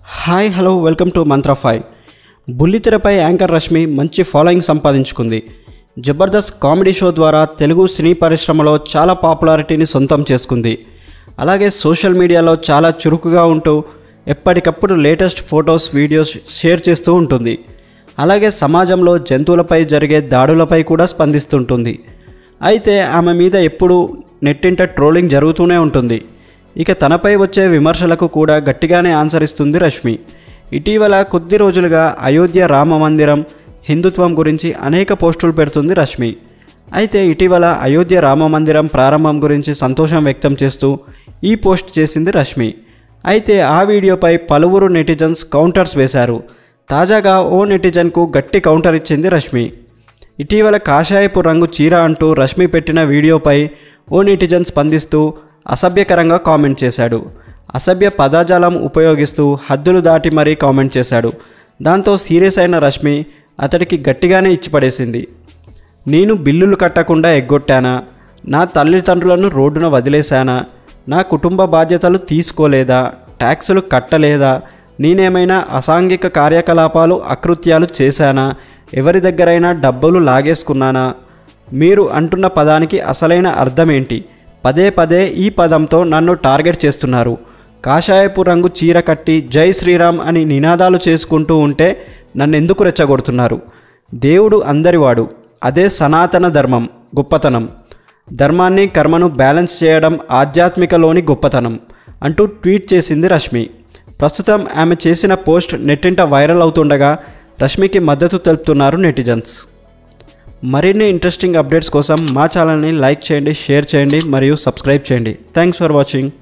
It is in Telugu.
hi hello welcome to Mantra five బుల్లితెరపై యాంకర్ రష్మి మంచి ఫాలోయింగ్ సంపాదించుకుంది జబర్దస్త్ కామెడీ షో ద్వారా తెలుగు సినీ పరిశ్రమలో చాలా పాపులారిటీని సొంతం చేసుకుంది అలాగే సోషల్ మీడియాలో చాలా చురుకుగా ఉంటూ ఎప్పటికప్పుడు లేటెస్ట్ ఫొటోస్ వీడియోస్ షేర్ చేస్తూ ఉంటుంది అలాగే సమాజంలో జంతువులపై జరిగే దాడులపై కూడా స్పందిస్తుంటుంది అయితే ఆమె మీద ఎప్పుడూ నెట్టింట ట్రోలింగ్ జరుగుతూనే ఉంటుంది ఇక తనపై వచ్చే విమర్శలకు కూడా గట్టిగానే ఆన్సర్ ఇస్తుంది రష్మి ఇటీవల కొద్ది రోజులుగా అయోధ్య రామ మందిరం హిందుత్వం గురించి అనేక పోస్టులు పెడుతుంది రష్మి అయితే ఇటీవల అయోధ్య రామ మందిరం ప్రారంభం గురించి సంతోషం వ్యక్తం చేస్తూ ఈ పోస్ట్ చేసింది రష్మి అయితే ఆ వీడియోపై పలువురు నెటిజన్స్ కౌంటర్స్ వేశారు తాజాగా ఓ నెటిజన్కు గట్టి కౌంటర్ ఇచ్చింది రష్మి ఇటీవల కాషాయపు రంగు చీర అంటూ రష్మి పెట్టిన వీడియోపై ఓ నెటిజన్ స్పందిస్తూ అసభ్యకరంగా కామెంట్ చేశాడు అసభ్య పదజాలం ఉపయోగిస్తూ హద్దులు దాటి మరీ కామెంట్ చేశాడు దాంతో సీరియస్ అయిన రష్మి అతడికి గట్టిగానే ఇచ్చిపడేసింది నేను బిల్లులు కట్టకుండా ఎగ్గొట్టానా నా తల్లిదండ్రులను రోడ్డున వదిలేశానా నా కుటుంబ బాధ్యతలు తీసుకోలేదా ట్యాక్సులు కట్టలేదా నేనేమైనా అసాంఘిక కార్యకలాపాలు అకృత్యాలు చేశానా ఎవరి దగ్గరైనా డబ్బులు లాగేసుకున్నానా మీరు అంటున్న పదానికి అసలైన అర్థం ఏంటి పదే పదే ఈ పదంతో నన్ను టార్గెట్ చేస్తున్నారు కాషాయపు రంగు చీర కట్టి జై శ్రీరామ్ అని నినాదాలు చేసుకుంటూ ఉంటే నన్ను ఎందుకు రెచ్చగొడుతున్నారు దేవుడు అందరివాడు అదే సనాతన ధర్మం గొప్పతనం ధర్మాన్ని కర్మను బ్యాలెన్స్ చేయడం ఆధ్యాత్మికలోని గొప్పతనం అంటూ ట్వీట్ చేసింది రష్మి ప్రస్తుతం ఆమె చేసిన పోస్ట్ నెట్టింట వైరల్ అవుతుండగా రష్మికి మద్దతు తెలుపుతున్నారు నెటిజన్స్ మరిన్ని ఇంట్రెస్టింగ్ అప్డేట్స్ కోసం మా ఛానల్ని లైక్ చేయండి షేర్ చేయండి మరియు సబ్స్క్రైబ్ చేయండి థ్యాంక్స్ ఫర్ వాచింగ్